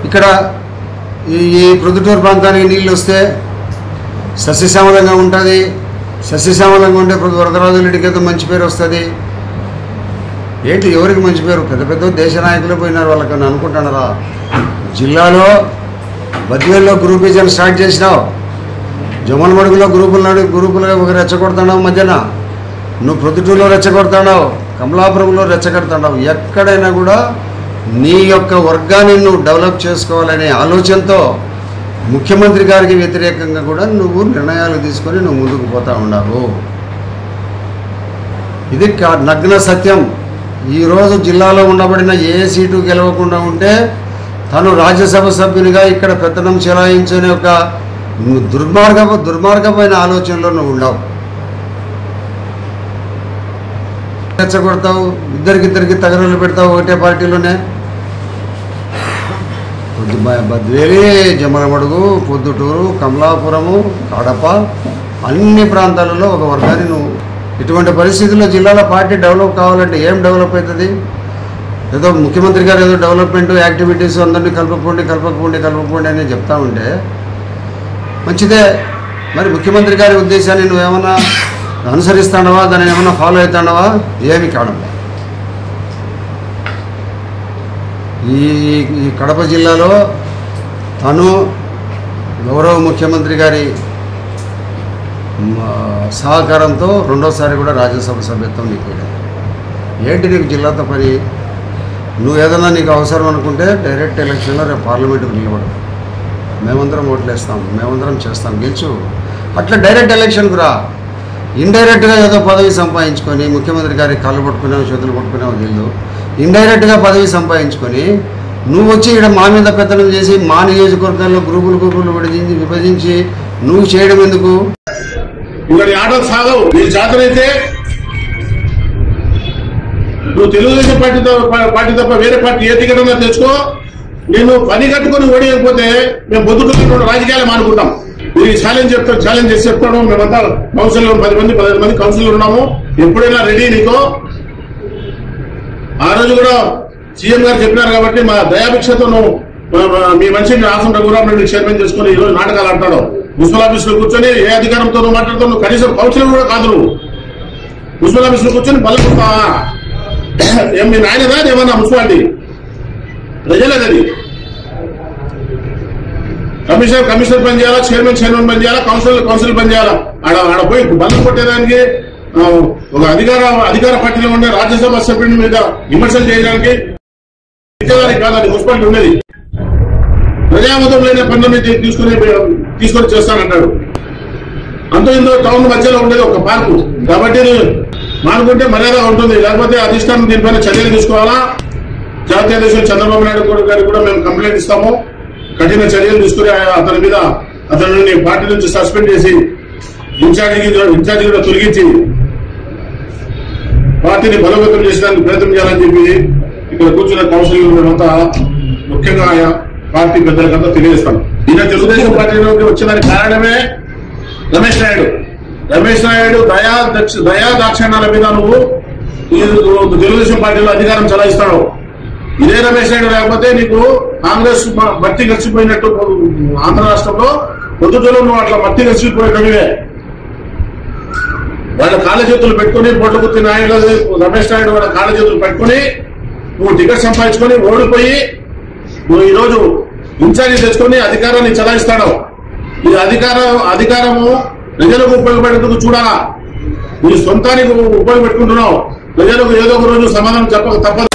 ఇక్కడ ఈ ఈ ప్రొద్దుటూరు ప్రాంతానికి నీళ్ళు వస్తే సస్యశ్యామలంగా ఉంటుంది సస్యశ్యామలంగా ఉంటే ప్రతి వరదరాజు రెడ్డికి అయితే మంచి పేరు వస్తుంది ఏంటి ఎవరికి మంచి పేరు పెద్ద పెద్ద దేశ నాయకులు పోయినారు వాళ్ళకన్నా అనుకుంటున్నారా జిల్లాలో బద్వేల్లో గ్రూపిజం స్టార్ట్ చేసినావు జమల్ మడుగులో గ్రూపులు నడు గ్రూపులుగా ఒక రెచ్చగొడుతున్నావు మధ్యన నువ్వు ప్రొద్దుటూరులో రెచ్చగొడుతున్నావు కమలాపురంలో రెచ్చగొడుతున్నావు ఎక్కడైనా కూడా నీ యొక్క వర్గాన్ని నువ్వు డెవలప్ చేసుకోవాలనే ఆలోచనతో ముఖ్యమంత్రి గారికి వ్యతిరేకంగా కూడా నువ్వు నిర్ణయాలు తీసుకొని నువ్వు ముందుకు పోతా ఉన్నావు ఇది కా- నగ్న సత్యం ఈరోజు జిల్లాలో ఉండబడిన ఏ సీటు గెలవకుండా ఉంటే తను రాజ్యసభ సభ్యునిగా ఇక్కడ పెత్తనం చెలాయించని ఒక దుర్మార్గ దుర్మార్గమైన ఆలోచనలో నువ్వు ఉండవు రెచ్చగొడతావు ఇద్దరికిద్దరికి తగరలు పెడతావు ఒకటే పార్టీలోనే పొద్దు- బ- బద్వేలి జమలమడుగు పొద్దుటూరు కమలాపురము కడప అన్ని ప్రాంతాలలో ఒక వర్గాన్ని నువ్వు ఇటువంటి పరిస్థితుల్లో జిల్లాలో పార్టీ డెవలప్ కావాలంటే ఏం డెవలప్ అవుతుంది ఏదో ముఖ్యమంత్రి గారు ఏదో డెవలప్మెంట్ యాక్టివిటీస్ అందరినీ కలపకపోండి కలపకపోండి కలపకపోండి అని చెప్తా ఉంటే మంచిదే మరి ముఖ్యమంత్రి గారి ఉద్దేశాన్ని నువ్వేమన్నా అనుసరిస్తానవా దాన్ని ఏమన్నా ఫాలో అవుతానవా ఏమి కావడం లేదు. ఈ ఈ కడప జిల్లాలో తను గౌరవ ముఖ్యమంత్రి గారి మ, సహకారంతో రెండోసారి కూడా రాజ్యసభ సభ్యత్వం నీకు ఇవ్వడం. ఏంటి నీకు జిల్లాతో పని నువ్వు ఏదన్నా నీకు అవసరం అనుకుంటే డైరెక్ట్ ఎలక్షన్లో రేపు పార్లమెంట్కి నిలబడు మేమందరం ఓట్లేస్తాం మేమందరం చేస్తాం గెలుచు అట్లా డైరెక్ట్ ఎలక్షన్కి రా ఇండైరెక్ట్గా ఏదో పదవి సంపాదించుకొని ముఖ్యమంత్రి గారి కాళ్ళు పట్టుకున్నావు చేతులు పట్టుకున్నావు తెలియదు ఇండైరెక్ట్గా పదవి సంపాదించుకొని నువ్వు వచ్చి ఇక్కడ మా మీద పెత్తనం చేసి మా నియోజకవర్గాల్లో గ్రూపులు గ్రూపులు విభజించి విభజించి నువ్వు చేయడం ఎందుకు ఇక్కడ ఆటలు సాగవు నీ చేతనైతే నువ్వు తెలుగుదేశం పార్టీ తప్ప- పార్టీ తప్ప వేరే పార్టీ ఏ టికెట్ ఉన్నా తెచ్చుకో నేను పని కట్టుకొని ఓడియకపోతే మేము బొద్దుకుంటున్న రాజకీయాలు మానుకుంటాం ఇది ఛాలెంజ్ చెప్తాను ఛాలెంజ్ చేసి చెప్తాను మేమంతా కౌన్సిలర్ పది మంది పదిహేను మంది కౌన్సిలర్ ఉన్నాము ఎప్పుడైనా రెడీ నీకు ఆ రోజు కూడా సీఎం గారు చెప్పినారు కాబట్టి మా దయాభిక్షతో నువ్వు మా- మా- మీ మనిషిని ఆసం రఘురామ్ రెడ్డి చైర్మన్ చేసుకుని ఈ రోజు నాటకాలు ఆడతాడు మున్సిపల్ ఆఫీస్ లో కూర్చొని ఏ అధికారంతో నువ్వు మాట్లాడుతావు నువ్వు కనీసం కౌన్సిలర్ కూడా కాదు నువ్వు మున్సిపల్ ఆఫీస్ లో కూర్చొని బలపడతావా ఏం మీ నాయనదా ఏమన్నా మున్సిపాలిటీ ప్రజలది అది కమిషనర్ కమిషనర్ పని చేయాలా చైర్మన్ చైర్మన్ పని చేయాలా కౌన్సిలర్ కౌన్సిల్ పని చేయాలా ఆడ ఆడ పోయి బంధం కొట్టేదానికి ఆ, ఒక అధికార అధికార పార్టీలో ఉండే రాజ్యసభ సభ్యుడి మీద విమర్శలు చేయడానికి ఇచ్చేదానికి కాదు అది మున్సిపాలిటీ ఉండేది ప్రజామతం లేని పనులని తీ- తీసుకుని తీసుకొని చేస్తానంటాడు అంత ఇందో టౌన్ మధ్యలో ఉండేది ఒక పార్కు కాబట్టి ఇది మానుకుంటే మర్యాద ఉంటుంది లేకపోతే అధిష్టానం దీనిపైన చర్యలు తీసుకోవాలా జాతీయ అధ్యక్షుడు చంద్రబాబు నాయుడు కూడా- గారికి కూడా మేము కంప్లైంట్ ఇస్తాము కఠిన చర్యలు తీసుకుని ఆ- అతని మీద అతనిని పార్టీ నుంచి సస్పెండ్ చేసి ఇన్ఛార్జికి ఇన్ఛార్జి కూడా తొలగించి పార్టీని బలోపేతం చేసడానికి ప్రయత్నం చేయాలని చెప్పి ఇక్కడ కూర్చున్న కౌన్సిలర్ మేమంతా ముఖ్యంగా ఆయా పార్టీ పెద్దలకంతా తెలియజేస్తాను ఈయన తెలుగుదేశం పార్టీలోకి వచ్చేదానికి కారణమే రమేష్ నాయుడు రమేష్ నాయుడు దయా దక్ష దయా దాక్షిణాల మీద నువ్వు ఈ తెలుగుదేశం పార్టీలో అధికారం చలాయిస్తాడు ఇదే రమేష్ నాయుడు లేకపోతే నీకు కాంగ్రెస్ మ- మట్టి గడిచిపోయినట్టు ఆంధ్ర రాష్ట్రంలో పొద్దుటూరు నువ్వు అట్లా మట్టి గడిచిపోయేటవివే వాళ్ళ కాళ్ళ చేతులు పెట్టుకుని పొట్టుకుత్తి నాయుడు రమేష్ నాయుడు వాళ్ళ కాళ్ళ చేతులు పెట్టుకుని నువ్వు టికెట్ సంపాదించుకొని ఓడిపోయి నువ్వు ఈ రోజు ఇన్ఛార్జి తెచ్చుకొని అధికారాన్ని చలాయిస్తాడు ఈ అధికారం అధికారము ప్రజలకు ఉపయోగపడేందుకు చూడాలా నీ సొంతానికి ఉపయోగపెట్టుకుంటున్నావు ప్రజలకు ఏదో ఒక రోజు సమాధానం చెప్పక తప్పదు